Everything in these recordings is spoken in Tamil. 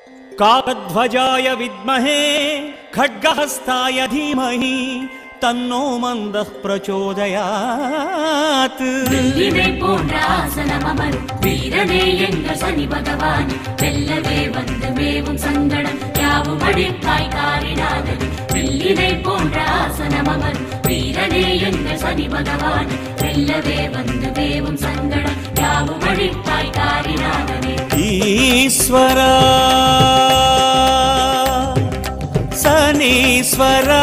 काकध्वजाय विद्महे खड्गहस्ताय धीमहि तन्नो मन्दः प्रचोदयात् வெள்ளினை போன்ற ஆசனம் அமரும் வீரனே எங்கள் சனி பகவான் வெல்லவே வந்து மேவும் சங்கடம் யாவும் அழிப்பாய் காரினாதன் வெள்ளினை போன்ற ஆசனம் அமரும் வீரனே எங்கள் சனி பகவான் வெல்லவே வந்து மேவும் சங்கடம் யாவும் அழிப்பாய் காரினாதனே ईश्वरा सनीश्वरा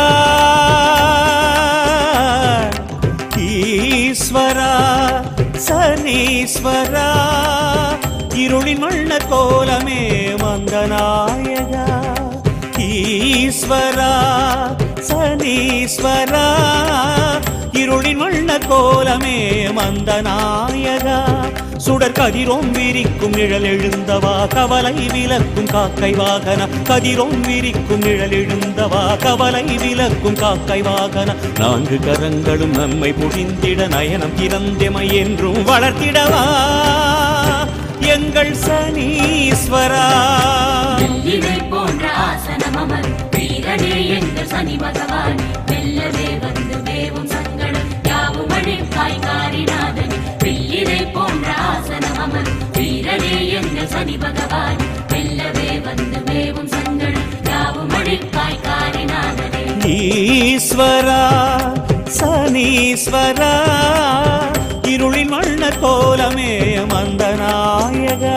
ஈஸ்வரா சனீஸ்வரா இருளின் வண்ண கோலமே மந்தநாயகா ஈஸ்வரா சனீஸ்வரா இருளின் வண்ண கோலமே மந்தநாயகா சுடர் கதிரோம் விரிக்கும் நிழல் எழுந்தவா கவலை விலக்கும் காக்கை வாகன கதிரோம் விரிக்கும் நிழல் எழுந்தவா கவலை விலக்கும் காக்கை வாகன நான்கு கரங்களும் நம்மை புரிந்திட நயனம் திறந்தெமை என்றும் வளர்த்திடவா எங்கள் சனீஸ்வரா வெள்ளினை போன்ற ஆசனம் அமரும் வீரனே எங்கள் சனி பகவான் வெல்லவே வந்து மேவும் சங்கடம் யாவும் அழிப்பாய் காரிநாதன் வெள்ளினை போன்ற ஆசனம் அமரும் வீரனே எங்கள் சனி பகவான் வெல்லவே வந்து மேவும் சங்கடம் யாவும் அழிப்பாய் காரிநாதனே ஈஸ்வரா சனீஸ்வரா இருளின் வண்ண கோலமே மந்தநாயகா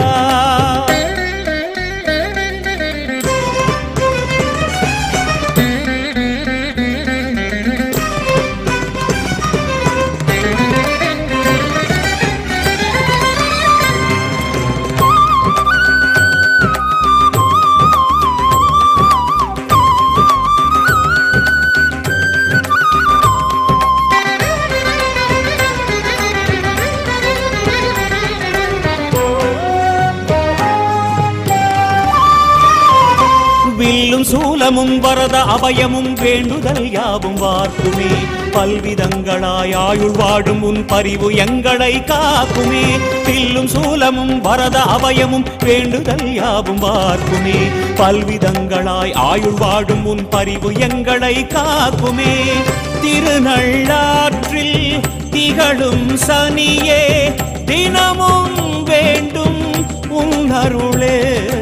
வில்லும் சூலமும் வரத அபயமும் வேண்டுதல் யாவும் வார்க்குமே பல்விதங்களாய் ஆயுள் வாடும் உன் பரிவு எங்களை காக்குமே வில்லும் சூலமும் வரத அபயமும் வேண்டுதல் யாவும் வார்க்குமே பல்விதங்களாய் ஆயுள் வாடும் உன் பரிவு எங்களை காக்குமே திருநள்ளாற்றில் திகழும் சனியே தினமும் வேண்டும் உன்னருளே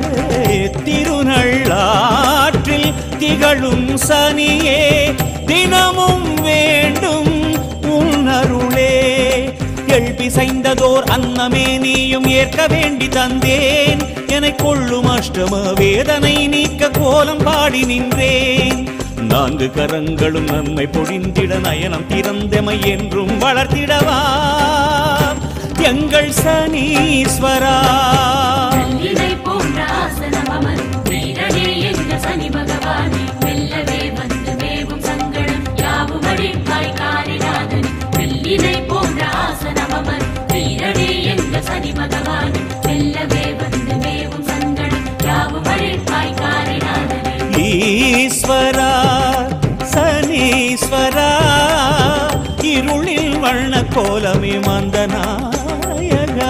திருநள்ளாற்றில் திகழும் சனியே தினமும் வேண்டும் உன்னருளே எழுப்பி செய்ததோர் அன்னமே நீயும் ஏற்க வேண்டி தந்தேன் என கொள்ளும் அஷ்டம வேதனை நீக்க கோலம் பாடி நின்றேன் நான்கு கரங்களும் நம்மை பொழிந்திட நயனம் திறந்தமை என்றும் வளர்த்திடவா எங்கள் சனீஸ்வரா வெள்ளினை போன்ற ஆசனம் அமரும் வீரனே எங்கள் சனி பகவான் வெல்லவே வந்து மேவும் சங்கடம் யாவும் அழிப்பாய் காரிநாதன் வெள்ளினை போன்ற ஆசனம் அமரும் வீரனே எங்கள் சனி பகவான் வெல்லவே வந்து மேவும் சங்கடம் யாவும் அழிப்பாய் காரிநாதனே ஈஸ்வரா சனீஸ்வரா இருளில் வண்ண கோலமே மந்தநாயகா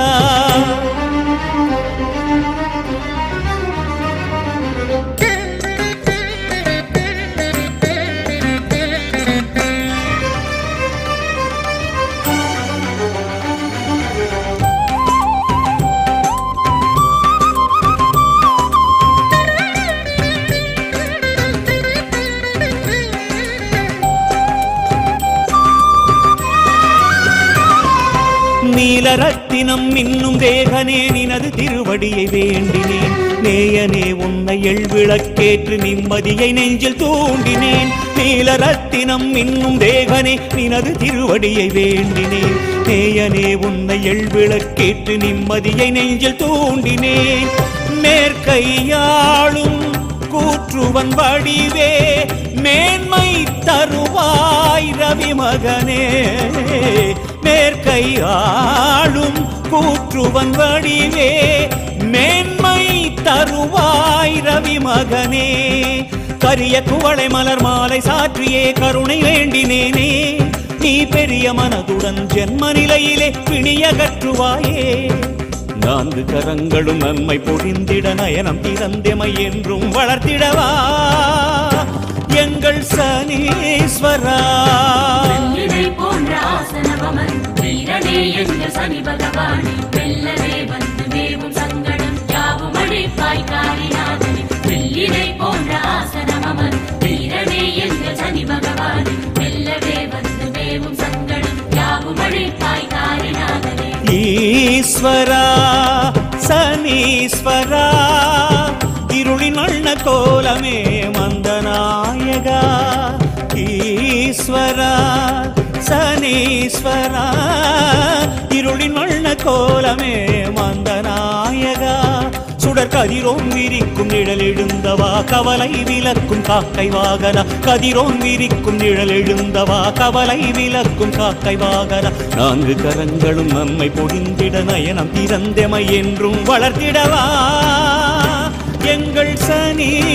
நீலரத்தினம் இன்னும் தேகனே நினது திருவடியை வேண்டினேன் நேயனே உன்னை எழ்விளக்கேற்று நிம்மதியை நெஞ்சில் தூண்டினேன் நீலரத்தினம் இன்னும் தேகனே நினது திருவடியை வேண்டினேன் நேயனே உன்னை எழ்விளக்கேற்று நிம்மதியை நெஞ்சில் தூண்டினேன் மேற்கையாளும் கூற்றுவன் வடிவே மேன்மை தருவாய் ரவி மகனே மேற்கை ஆளும் கூற்றுவன் வடிவே மேன்மை தருவாய் ரவி மகனே கரிய குவளை மலர் மாலை சாற்றியே கருணை வேண்டினேனே நீ பெரிய மனதுடன் ஜென்ம நிலையிலே பிணியகற்றுவாயே நான்கு கரங்களும் நன்மை பொழிந்திட நயனம் திறந்தெமை என்றும் வளர்த்திடவா எங்கள் சனீஸ்வரா வெள்ளினை போன்ற ஆசனமமர் வீரனே எங்கள் சனி பகவானே வெல்லவே வந்து மேவும் சங்கடம் யாவும் அழிப்பாய் காரிநாதனே வெள்ளினை போன்ற ஆசனமமர் வீரனே எங்கள் சனி பகவானே வெல்லவே வந்து மேவும் சங்கடம் யாவும் அழிப்பாய் காரிநாதனே ஈஸ்வரா சனீஸ்வரா இருளின் வண்ண கோலமே மந்தநாயகா ஈஸ்வரா சனீஸ்வரா இருளின் வண்ண கோலமே மந்தநாயகா சுடர் கதிரோன் விரிக்கும் நிழல் எழுந்தவா கவலை விலக்கும் காக்கை வாகன கதிரோன் விரிக்கும் நிழல் எழுந்தவா கவலை விலக்கும் காக்கை வாகன நான்கு கரங்களும் நன்மை பொழிந்திட நயனம் திறந்தெமை என்றும் வளர்த்திடவா எங்கள் சனீஸ்வரா